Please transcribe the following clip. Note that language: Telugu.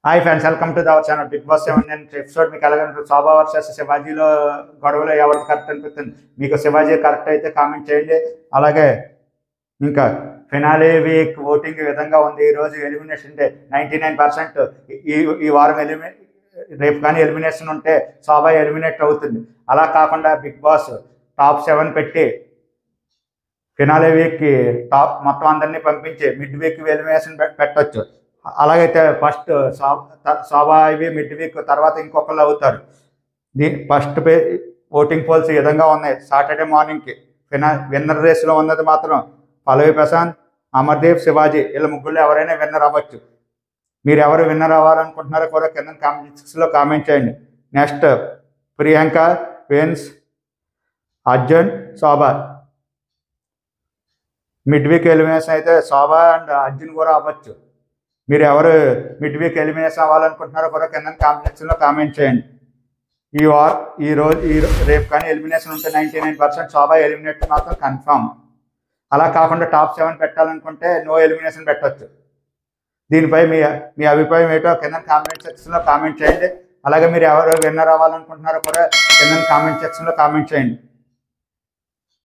hi friends welcome to our channel Bigg Boss seven నేను ఎపిసోడ్ మీకు అలాగే శోభా వర్సెస్ శివాజీలో గొడవలో ఎవరికి కరెక్ట్ అనిపిస్తుంది మీకు శివాజీ కరెక్ట్ అయితే కామెంట్ చేయండి అలాగే ఇంకా ఫినాలే వీక్ ఓటింగ్ ఈ విధంగా ఉంది ఈ రోజు elimination day ninety nine percent ఈ ఈ వారం ఎలిమి రేపు కానీ ఎలిమినేషన్ ఉంటే శోభా ఎలిమినేట్ అవుతుంది అలా కాకుండా బిగ్ బాస్ టాప్ సెవెన్ పెట్టి ఫినాలే వీక్కి టాప్ మొత్తం అందరినీ పంపించి మిడ్ వీక్ ఎలిమినేషన్ పెట్టచ్చు అలాగైతే ఫస్ట్ శోభా ఇవి మిడ్ వీక్ తర్వాత ఇంకొకళ్ళు అవుతారు దీ ఫస్ట్ పే ఓటింగ్ పోల్స్ ఈ విధంగా ఉన్నాయి సాటర్డే మార్నింగ్కి ఫినా విన్నర్ రేస్లో ఉన్నది మాత్రం పల్లవి ప్రశాంత్ అమర్దీప్ శివాజీ వీళ్ళ ముగ్గురు ఎవరైనా విన్నర్ అవ్వచ్చు మీరు ఎవరు విన్నర్ అవ్వాలనుకుంటున్నారో కూడా కింద కామెంట్స్లో కామెంట్ చేయండి నెక్స్ట్ ప్రియాంక వేన్స్ Arjun Shobha mid week elimination అయితే శోభ అండ్ అర్జున్ కూడా అవ్వచ్చు మీరు ఎవరు మిడ్ వీక్ ఎలిమినేషన్ అవ్వాలనుకుంటున్నారో కూడా కింద కామెంట్స్లో కామెంట్ చేయండి ఈ వార్ ఈ రోజు ఈ రో- రేపు కానీ ఎలిమినేషన్ ఉంటే ninety nine percent Shobha eliminate మాత్రం కన్ఫామ్ అలా కాకుండా టాప్ సెవెన్ పెట్టాలనుకుంటే నో ఎలిమినేషన్ పెట్టొచ్చు దీనిపై మీ మీ అభిప్రాయం ఏంటో కింద కామెంట్ సెక్షన్లో కామెంట్ చేయండి అలాగే మీరు ఎవరు విన్నర్ అవ్వాలనుకుంటున్నారో కూడా కింద కామెంట్ సెక్షన్లో కామెంట్ చేయండి